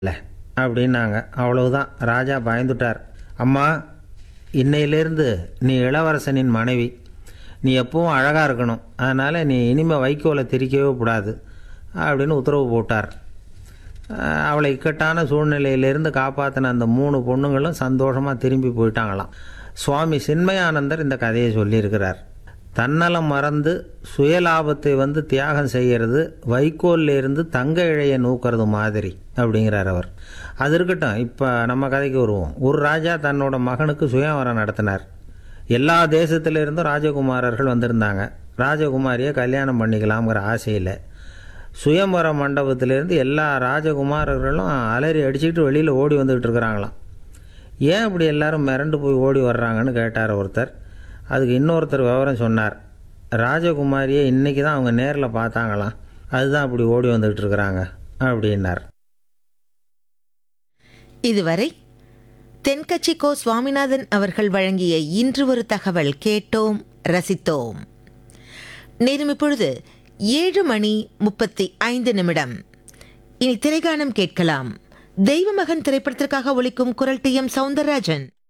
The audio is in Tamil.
இல்லை அப்படின்னாங்க அவ்வளவுதான் ராஜா பயந்துட்டார் அம்மா இன்னையிலேருந்து நீ இளவரசனின் மனைவி நீ எப்பவும் அழகாக இருக்கணும் அதனால் நீ இனிமேல் வைக்கோலை திரிக்கவே கூடாது அப்படின்னு உத்தரவு போட்டார் அஹ் அவளை இக்கட்டான சூழ்நிலையிலிருந்து காப்பாற்றின அந்த மூணு பொண்ணுங்களும் சந்தோஷமாக திரும்பி போயிட்டாங்களாம் சுவாமி சின்மயானந்தர் இந்த கதையை சொல்லியிருக்கிறார் தன்னலம் மறந்து சுயலாபத்தை வந்து தியாகம் செய்கிறது வைக்கோல்ல இருந்து தங்க இழையை நூக்கிறது மாதிரி அப்படிங்கிறார் அவர் அது இருக்கட்டும் இப்போ நம்ம கதைக்கு வருவோம் ஒரு ராஜா தன்னோட மகனுக்கு சுயவரம் நடத்தினார் எல்லா தேசத்திலிருந்தும் ராஜகுமாரர்கள் வந்திருந்தாங்க ராஜகுமாரியை கல்யாணம் பண்ணிக்கலாம்ங்கிற ஆசையில் சுயம்பர மண்டபத்திலேருந்து எல்லா ராஜகுமாரர்களும் அலறி அடிச்சுக்கிட்டு வெளியில் ஓடி வந்துக்கிட்டு இருக்கிறாங்களாம் ஏன் இப்படி எல்லாரும் மிரண்டு போய் ஓடி வர்றாங்கன்னு கேட்டார் ஒருத்தர் அதுக்கு இன்னொருத்தர் விவரம் சொன்னார் ராஜகுமாரியை இன்றைக்கி தான் அவங்க நேரில் பார்த்தாங்களாம் அதுதான் அப்படி ஓடி வந்துக்கிட்டு இருக்கிறாங்க அப்படின்னார் இதுவரை தென்கட்சி கோ சுவாமிநாதன் அவர்கள் வழங்கிய இன்று ஒரு தகவல் கேட்டோம் ரசித்தோம் நேரம் இப்பொழுது ஏழு மணி முப்பத்தி ஐந்து நிமிடம் இனி திரைகானம் கேட்கலாம் தெய்வமகன் திரைப்படத்திற்காக ஒலிக்கும் குரல் டி எம் சவுந்தரராஜன்